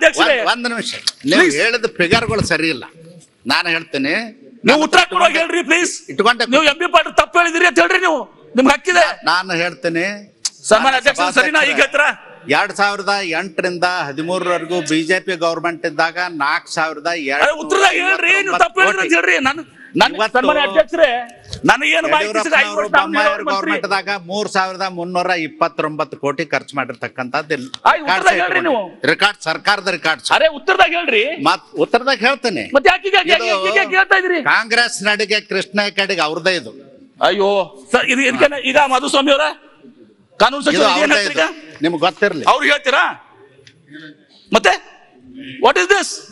ಅಧ್ಯಕ್ಷರೇ ಒಂದ್- ಒಂದ್ ನಿಮಿಷ ನೀವು Please. ಹೇಳಿದ ಫಿಗರ್ಗಳು ಸರಿ ಇಲ್ಲ ನಾನು ಹೇಳ್ತೇನೆ ನೀವು ಉತ್ತರ ಕೊಡುವಾಗ ಹೇಳ್ರಿ ಪ್ಲೀಸ್ ಇಟ್ಕೊಂಡೆ ನೀವು ಎಂ ಬಿ ಪಾಟೀಲ್ ತಪ್ಪು ಹೇಳಿದಿರಿ ಅಂತ ಹೇಳ್ರಿ ನೀವು ನಿಮ್ಗೆ ಹಕ್ಕಿದೆ ನಾನು ಹೇಳ್ತೇನೆ ಸನ್ಮಾನ್ಯ ಅಧ್ಯಕ್ಷ ಸರಿನಾ ಈಗ ಹೇಳ್ತೀರಾ ಎರಡ್ ಸಾವಿರದ ಎಂಟರಿಂದ ಹದಿಮೂರವರೆಗೂ ಬಿಜೆಪಿ ಗವರ್ಮೆಂಟ್ ಇದ್ದಾಗ ನಾಲ್ಕ್ ಸಾವಿರದ ಅದೇ ಉತ್ತರದಾಗ ಹೇಳ್ರಿ ನೀವು ತಪ್ಪು ಹೇಳಿದ್ರಿ ಅಂತ ಹೇಳ್ರಿ ನನ್ ನನ್ ಇವತ್ತು ಸನ್ಮಾನ್ಯ ಅಧ್ಯಕ್ಷರೇ ನನಗೇನು ಮಾಹಿತಿ ಸಿಗ ಐದು ವರ್ಷ ನಾನು ಬೊಮ್ಮಾಯಿ ಮಂತ್ರಿ. ಗವರ್ಮೆಂಟ್ ದಾಗ ಮೂರ್ ಸಾವಿರದ ಮುನ್ನೂರ ಇಪ್ಪತ್ತೊಂಬತ್ತು ಕೋಟಿ ಖರ್ಚು ಮಾಡಿರ್ತಕ್ಕಂಥದ್ದು ಆಯ್ತು, ಉತ್ತರದಾಗ ಹೇಳ್ರಿ ನೀವು. ರೆಕಾರ್ಡ್ ಸರ್ಕಾರದ ರೆಕಾರ್ಡ್ಸ್ ಅರೆ ಉತ್ತರದಾಗ ಹೇಳ್ರಿ ಮತ್ ಉತ್ತರದಾಗ ಹೇಳ್ತೇನೆ ಮತ್ತೆ ಯಾಕೆ ಈಗ- ಯಾಕೆ- ಇದು- ಯಾಕೆ- ಯಾಕೆ ಹೇಳ್ತಾ ಇದ್ರಿ ಕಾಂಗ್ರೆಸ್ ನಡಿಗೆ ಕೃಷ್ಣ ಕಡೆಗೆ ಅವ್ರದೇ ಇದು ಅಯ್ಯೋ ಸರ್ ಇದು ಇದಕ್ಕೆ ಈಗ ಮಧುಸ್ವಾಮಿ ಅವರ ಕಾನೂನು ಇದು ಸಚಿವರು ಏನ್ ಅವ್ರದೇ ಹೇಳ್ತೀರಿ ಇದು ಈಗ ನಿಮ್ಗೆ ಗೊತ್ತಿರ್ಲಿ ಅವ್ರಿಗೆ ಹೇಳ್ತೀರಾ ಮತ್ತೆ ವಾಟ್ ಇಸ್ ದಿಸ್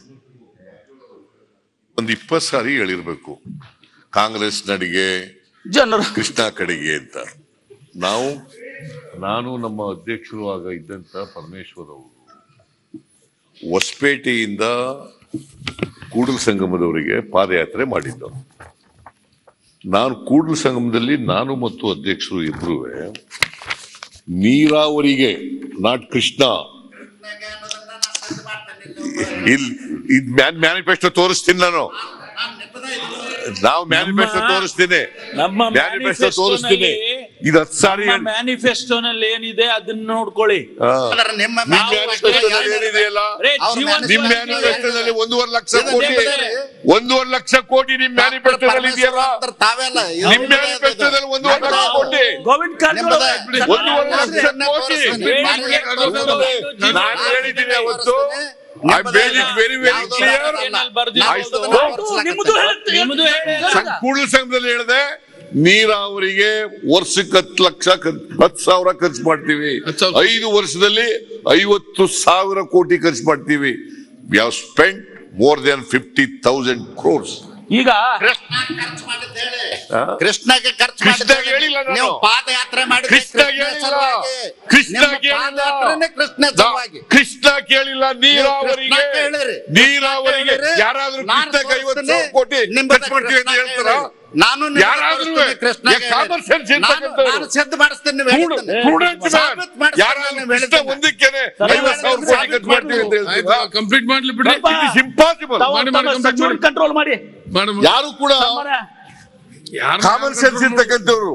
ಒಂದು ಇಪ್ಪತ್ತು ಸಾರಿ ಹೇಳಿರ್ಬೇಕು ಕಾಂಗ್ರೆಸ್ ನಡಿಗೆ ಜನರು ಕೃಷ್ಣ ಕಡೆಗೆ ಅಂತ ನಾವು ನಾನು ನಮ್ಮ ಅಧ್ಯಕ್ಷರು ಆಗ ಇದ್ದಂತ ಪರಮೇಶ್ವರ್ ಅವರು ಹೊಸಪೇಟೆಯಿಂದ ಕೂಡಲ ಸಂಗಮದವರೆಗೆ ಪಾದಯಾತ್ರೆ ಮಾಡಿದ್ದು ನಾನು ಕೂಡಲ ಸಂಗಮದಲ್ಲಿ ನಾನು ಮತ್ತು ಅಧ್ಯಕ್ಷರು ಇಬ್ರು ನೀರಾವರಿಗೆ ನಾಟ್ ಕೃಷ್ಣ ಇಲ್ಲಿ ಇದ್ ಮ್ಯಾನಿಫೆಸ್ಟೋ ತೋರಿಸ್ತೀನಿ ನಾನು ನಾವು ಮ್ಯಾನಿಫೆಸ್ಟೋ ನಮ್ಮ- ತೋರಿಸ್ತೀನಿ ನಮ್ಮ ಮ್ಯಾನಿಫೆಸ್ಟೋ ತೋರಿಸ್ತೀನಿ ಇದು ಹತ್ತು ಸಾರಿ ಹೇಳ್- ಮ್ಯಾನಿಫೆಸ್ಟೋನಲ್ಲಿ ಏನಿದೆ ಅದನ್ನ ನೋಡ್ಕೊಳ್ಳಿ ಹಾ. ಆದ್ರೆ ನಿಮ್ಮ ನಿಮ್ ನಾವು ಮ್ಯಾನಿಫೆಸ್ಟೋದಲ್ಲಿ ಏನಿದೆಯಲ್ಲ ರೇ, ಅವ್ರ ಜೀವನ ಮ್ಯಾನಿಫೆಸ್ಟೋ ನಿಮ್ ಸಾಧನೆ ಮ್ಯಾನಿಫೆಸ್ಟೋದಲ್ಲಿ ಒಂದೂವರೆ ಲಕ್ಷ ಇದು ಕೋಟಿ ನಿಮ್ಮದೇ. ಒಂದೂವರೆ ಲಕ್ಷ ಕೋಟಿ ನಿಮ್ ಮ್ಯಾನಿಫೆಸ್ಟೋದಲ್ಲಿ ಇದೆಯಲ್ಲ ತಾವೆಲ್ಲ ಇದು ನಿಮ್ ಮ್ಯಾನಿಫೆಸ್ಟೋದಲ್ಲಿ ಒಂದೂವರೆ ಲಕ್ಷ ಕೋಟಿ ಗೋವಿಂದ ಕಾರಜೋಳ ನಿಮ್ಮದೇ. ಒಂದೂವರೆ ಲಕ್ಷ ಕೋಟಿ ಬೇಡಿಕೆ ನಾನು ಹೇಳಿದ್ದೀನಿ ಅವತ್ತು I made it very very clear ಬರ್ದಿರೋದು. ನಿಮ್ಮದು ಹೇಳ್ತೀರಿ. ನಿಮ್ಮದು ಹೇಳಿ. ಕೂಡಲ ಸಂಘದಲ್ಲಿ ಹೇಳಿದೆ ನೀರಾವರಿಗೆ ವರ್ಷಕ್ಕೆ ಹತ್ತು ಲಕ್ಷ ಹತ್ತು ಸಾವಿರ ಖರ್ಚು ಮಾಡ್ತೀವಿ ಐದು ವರ್ಷದಲ್ಲಿ ಐವತ್ತು ಸಾವಿರ ಕೋಟಿ ಖರ್ಚು ಮಾಡ್ತೀವಿ we have spend more then fifty thousand crores ಈಗ ಕೃಷ್ಣಗೆ ಖರ್ಚು ಕೃಷ್ಣಗೆ ಮಾಡಿದ್ದೇವೆ. ಹೇಳಿಲ್ಲ ನಾನು. ನೀವು ಪಾದಯಾತ್ರೆ ಮಾಡಿದ್ರೆ ಕೃಷ್ಣಗೆ ಕೃಷ್ಣ ಹೇಳಿಲ್ಲ. ಸಲುವಾಗಿ. ಕೃಷ್ಣ ನಿಮ್ಮ ಕೇಳಿಲ್ಲ. ಪಾದಯಾತ್ರೆನೇ ಕೃಷ್ಣ ಸಲುವಾಗಿ ಕೃಷ್ಣ ಕೇಳಿಲ್ಲ ನೀರಾವರಿಗೆ ಕೃಷ್ಣ ಕೇಳಿರಿ. ನೀರಾವರಿಗೆ ಕೃಷ್ಣ ಕೇಳಿರಿ. ಯಾರಾದ್ರೂ ನಾನು ಕೃಷ್ಣಕ್ಕೆ ಐವತ್ತು ಸಾವಿರ ತೋರಿಸ್ತೀನಿ. ಕೋಟಿ ನಿಮ್ಮದೇ ಖರ್ಚು ಮಾಡ್ತೀವಿ ಅಂತ ಕೃಷ್ಣ ಹೇಳ್ತಾರ ಕೇಳಿರಿ. ನಾನು ನಿಮಗೆ ಯಾರಾದ್ರೂ ತೋರಿಸ್ತೀನಿ ಕೃಷ್ಣಗೆ ಯಾಕೆ common sense ಹೇಳಿರಿ. ನಾನು- ಇರ್ತಕ್ಕಂಥವ್ರು? ನಾನು ಸಿದ್ಧ ಮಾಡಿಸ್ತೇನೆ ನೀವು ಹೇಳಿದ್ದನ್ನ. Prudent man. ಸಾಬೀತು ಮಾಡಿಸ್ತೇನೆ ಯಾರಾದ್ರೂ ನೀವು ಕೃಷ್ಣ ಹೇಳಿದ್ದನ್ನ. ಒಂದಕ್ಕೇನೆ ಐವತ್ತು ಸಾವಿರ ಕೋಟಿ ಖರ್ಚು ಮಾಡ್ತೀವಿ ಅಂತ ಹೇಳ್ತೀರಾ ಕಂಪ್ಲೀಟ್ ಮಾಡ್ಲಿ ಬಿಡಿ ಸ್ವಲ್ಪ It is impossible. ತಾವು ಮಾಡಿ, ತಮ್ಮ ಮಾಡಿ, complete ಸಚಿವರು ಮಾಡಿ. ಕಂಟ್ರೋಲ್ ಮಾಡಿ ಮೇಡಮ್ ಯಾರು ಕೂಡ ಸನ್ಮಾನ್ಯ ಯಾರು ಕಾಮನ್ ಸೆನ್ಸ್ ಇರ್ತಕ್ಕಂಥವ್ರು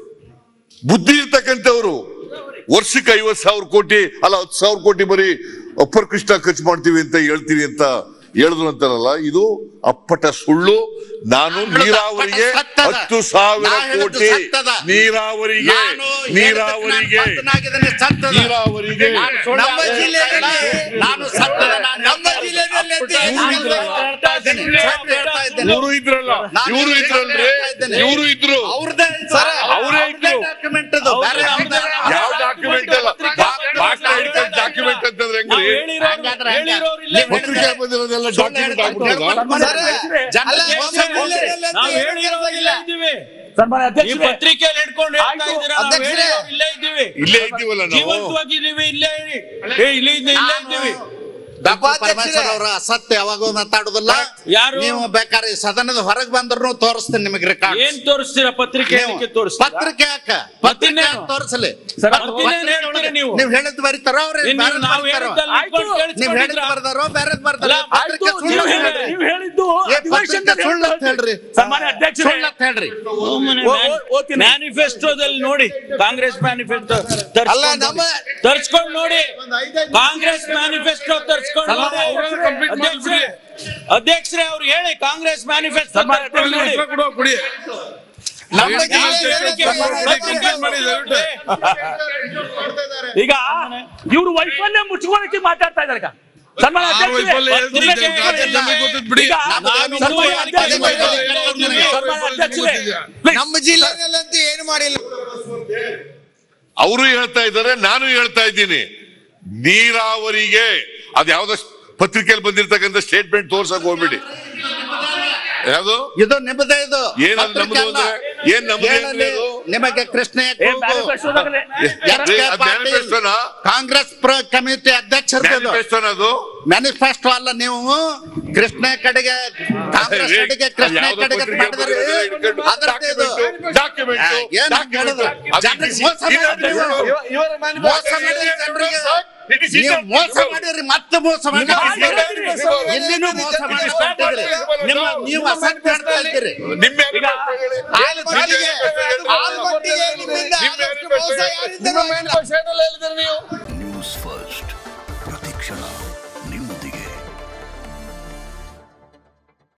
ಬುದ್ಧಿ ಇರ್ತಕ್ಕಂಥವ್ರು ವರ್ಷಕ್ಕೆ ಐವತ್ ಸಾವಿರ ಕೋಟಿ ಅಲ್ಲ ಹತ್ತು ಸಾವಿರ ಕೋಟಿ ಬರೀ ಅಪ್ಪರ್ ಕೃಷ್ಣ ಖರ್ಚು ಮಾಡ್ತೀವಿ ಅಂತ ಹೇಳ್ತೀವಿ ಅಂತ ಹೇಳಿದ್ರು ಅಂತಾರಲ್ಲ ಇದು ಅಪ್ಪಟ ಸುಳ್ಳು ನಾನು ನಾನು ನೀರಾವರಿಗೆ ಅಪ್ಪಟ ಸತ್ತದ. ಹತ್ತು ಸಾವಿರ ನಾ ಹೇಳಿದ್ದು ಕೋಟಿ ಸತ್ತದ. ನೀರಾವರಿಗೆ ನಾನು ನೀರಾವರಿಗೆ ಹೇಳಿದ್ದಕ್ಕೆ ನಾನು ಬದ್ಧನಾಗಿದ್ದೇನೆ, ಸತ್ತದ. ನೀರಾವರಿಗೆ ನಮ್ಮ ಜಿಲ್ಲೆಯಲ್ಲಿ ನಾನು ಸತ್ತದ. ನಾನು ನಮ್ಮ ಜಿಲ್ಲೆಯಲ್ಲಿ ಎದ್ದು ಹೇಳ್ತಾ ಇದ್ದೇನೆ. ಸತ್ಯ ಹೇಳ್ತಾ ಇದ್ದೇನೆ. ಇವರು ಇದ್ರಲ್ಲ ನಾನು ಇವರು ಇದ್ರಲ್ರಿ ಹೇಳ್ತಾ ಇದ್ದೇನೆ. ಇವರು ಇದ್ರು ಅವ್ರದ್ದೇ ಇದು. ಅವರೇ ಇದ್ರು. ಡಾಕ್ಯುಮೆಂಟ್ ಇದು ಬೇರೆ ಯಾವ್ದು ಅಲ್ಲ. ಯಾವ ಡಾಕ್ಯುಮೆಂಟ್ ಅಲ್ಲ ಭಾಷಣ ಹಿಡ್ಕೊಂಡು ಡಾಕ್ಯುಮೆಂಟ್ ಅಂತಂದ್ರೆ ನಾವು ಹೆಂಗ್ರಿ ಹೇಳಿರೋರು- ಹಂಗಾದ್ರೆ ಹಂಗ. ಹೇಳಿರೋರು ಇಲ್ಲೇ ನೀವು ಪತ್ರಿಕೆ ಬಂದಿರೋದೆಲ್ಲ ಡಾಕ್ಯುಮೆಂಟ್ ಆಗ್ಬಿಟ್ಟದ ಸನ್ಮಾನ್ಯ ಅಧ್ಯಕ್ಷರೇ, ಜನ ಅಲ್ಲ, ಮೋಸ ಅಧ್ಯಕ್ಷರೇ, ಮಾಡಿಲ್ಲ. ನಾವು ಹೇಳಿರೋರು ಇಲ್ಲೇ ಇದ್ದೀವಿ ಸನ್ಮಾನ್ಯ ಈ ಅಧ್ಯಕ್ಷರೇ ಪತ್ರಿಕೆಯಲ್ಲಿ ಹಿಡ್ಕೊಂಡು ಹೇಳ್ತಾ ಆಯ್ತು, ಇದ್ದೀರಾ ನಾವು ಅಧ್ಯಕ್ಷರೇ. ಹೇಳಿರೋರು ಇಲ್ಲೇ ಇದ್ದೀವಿ ಇಲ್ಲೇ ಇದ್ದೀವಲ್ಲ ನಾವು ಜೀವಂತವಾಗಿ ಇದ್ದೀವಿ ಇಲ್ಲೇ ಇರಿ. ಏ, ಇಲ್ಲೇ ಇದ್ದೆ- ಇಲ್ಲೇ ಇದ್ದೀವಿ ಡಾಕ್ಟರ್ ಪರಮೇಶ್ವರ್ ಅವರ ಅಸತ್ಯ ಯಾವಾಗೂ ಮಾತಾಡುದಿಲ್ಲ ಯಾರು? ನೀವು ಬೇಕಾದ್ರೆ ಈ ಸದನದ ಹೊರಗೆ ಬಂದ್ರು ತೋರಿಸ್ತೀನಿ ನಿಮಗೆ ರೆಕಾರ್ಡ್ ಏನ್ ತೋರಿಸ್ತೀರಾ ಪತ್ರಿಕೆ ಏನಕ್ಕೆ ತೋರಿಸ್ತೀರಾ ಪತ್ರಿಕೆ ಹಾಕ ಪತ್ರಿಕೆ ಮತ್ತಿನ್ನೇನು? ಹಾಕ್ ತೋರಿಸಲಿ ಸರ್, ಮತ್ತಿನ್ನೇನು ಹೇಳ್ತೀರಿ ನೀವು? ನೀವು ಹೇಳಿದ್ ಬರೀತಾರೋ ಅವ್ರ ಏನ್ ನೀವು ನಾವು ಹೇಳಿದ್ದಲ್ಲ ಆಯ್ತು. ನೀವು ಹೇಳಿದ್ ಬರ್ದಾರೋ ಬೇರೆದ್ ಬರ್ದಾರೋ ಅಲ್ಲ, ಆಯ್ತು ಪತ್ರಿಕೆ ಸುಳ್ಳು ನೀವು ಅಂತ ಹೇಳಿ- ಹೇಳ್ರಿ. ನೀವು ಹೇಳಿದ್ದು ಏ, ಅಧಿವೇಶನದಲ್ಲಿ ಪತ್ರಿಕೆ ಸುಳ್ಳು ಅಂತ ಹೇಳ್ರಿ ಸನ್ಮಾನ್ಯ ಅಧ್ಯಕ್ಷರೇ ಸುಳ್ಳು ಅಂತ ಹೇಳ್ರಿ ಓ- ಓ- ಓದ್ತೀನಿ. ಮ್ಯಾನಿಫೆಸ್ಟೋದಲ್ಲಿ ನೋಡಿ ಕಾಂಗ್ರೆಸ್ ಮ್ಯಾನಿಫೆಸ್ಟೋ ಅಲ್ಲ, ನಮ್ಮ- ತರ್ಸ್ಕೊಂಡು ನೋಡಿ ಕಾಂಗ್ರೆಸ್ ಮ್ಯಾನಿಫೆಸ್ಟೋ ತರ್ಸ್ಕೊಂಡು ನೋಡಿ ಅಧ್ಯಕ್ಷರೇ ಅಧ್ಯಕ್ಷರೇ ಅವ್ರು ಹೇಳಿ ಕಾಂಗ್ರೆಸ್ ಮ್ಯಾನಿಫೆಸ್ಟೋ ಸನ್ಮಾನ್ಯ ತರ್ಸ್ಕೊಂಡು ನೋಡಿ ಕೊಡುವ ಕೊಡಿ ನಮ್ಮ ಪತ್ರಿಕೆ- ಪತ್ರಿಕೆ ಮಾಡಿ ದಯವಿಟ್ಟು. ಈಗ ಇವರು ವೈಫಲ್ಯ ಮುಚ್ಕೊಳ್ಳಿಕ್ಕೆ ಮಾತಾಡ್ತಾ ಇದ್ದಾರೆ ಈಗ. ಸನ್ಮಾನ್ಯ ಆ ಅಧ್ಯಕ್ಷರೇ, ವೈಫಲ್ಯ ಹೇಳ್ತಿದ್ದೆ, ಪತ್ರಿಕೆ- ರಾಜ್ಯ ಜನರಿಗೆ ಗೊತ್ತಿದ್ದು ಬಿಡಿ. ಈಗ ನಾನು ಸನ್ಮಾನ್ಯ ಮುಂದೆ ಅಧ್ಯಕ್ಷರೇ, ಅಧಿವೇಶನದಲ್ಲಿ ಸನ್ಮಾನ್ಯ ಅಧ್ಯಕ್ಷರೇ, please. ನಮ್ಮ ಜಿಲ್ಲೆನಲ್ಲಂತೂ ಏನು ಮಾಡಿಲ್ಲ ಅವರು ಹೇಳ್ತಾ ಇದ್ದಾರೆ ನಾನು ಹೇಳ್ತಾ ಇದ್ದೀನಿ ನೀರಾವರಿಗೆ ಅದ್ ಯಾವ್ದೋ ಪತ್ರಿಕೆಯಲ್ಲಿ ಬಂದಿರ್ತಕ್ಕಂಥ ಸ್ಟೇಟ್ಮೆಂಟ್ ತೋರ್ಸಕ್ ಹೋಗ್ಬಿಡಿ ಯಾವ್ದು ಇದು ನಿಮ್ಮದೇ ಇದು ಏನದು ಪತ್ರಿಕೆ ನಮ್ಮದು ಅಲ್ಲ. ಅಂದ್ರೆ? ಏನ್ ನಮ್ಮದು ಹೇಳಲಿ, ಅಂದ್ರೆ ಇದು? ನಿಮಗೆ ಕೃಷ್ಣ ಏ, manifestoದಾಗಲೇ- ಎಚ್ ಕೆ ಅದ್ ಪಾಟೀಲ್ manifestoನಾ? ಕಾಂಗ್ರೆಸ್ ಪ್ರ ಕಮಿಟಿ ಅಧ್ಯಕ್ಷರದು ಮ್ಯಾನಿಫೆಸ್ಟೋ ಅದು ಮ್ಯಾನಿಫೆಸ್ಟೋ ಅಲ್ಲ ನೀವು ಕೃಷ್ಣ ಕಡೆಗೆ ಕಾಂಗ್ರೆಸ್ ರೇ, ಕಡೆಗೆ ಕೃಷ್ಣ ಯಾವ್ದೋ ಕಡೆಗೆ ಪತ್ರಿಕೆ ಮಾಡಿದ್ರಿ ಬಂದಿದೆ, ಹಿಡ್ಕೊಂಡು ಅದರದ್ದು ಇದು document, ಆ, document, ಏನ್ document. ಹೇಳಿದ್ರು? ಅದು ಜನರಿಗೆ ಇದು- ಮೋಸ ಇದು- ಮಾಡಿದ್ರು. ಇದು- ಮೋಸ ಮಾಡಿ ಜನರಿಗೆ ನೀವು ಮೋಸ ಮಾಡಿರಿ ಮತ್ತೆ ಮೋಸ ಮಾಡಿರಿ ಇಲ್ಲಿನೂ ಮೋಸ ಮಾಡಿ ಕೊಟ್ಟಿದ್ರಿ. ನಿಮ್ಮ ನೀವು ಅಸತ್ಯ ಆಡ್ತಾ ಇದ್ದೀರಿ ನಿಮ್ಮ ಯಾರಿಗೂ ಹೇಳಿ. ಆಲ್ಮಟ್ಟಿಗೆ ಆಲ್ಮಟ್ಟಿಗೆ ನಿಮ್ಮಿಂದ ಆದಷ್ಟು ಮೋಸ ಯಾರಿಂದಲೂ ಆಗಿಲ್ಲ. ನ್ಯೂಸ್ ಫಸ್ಟ್ ಪ್ರತಿಕ್ಷಣ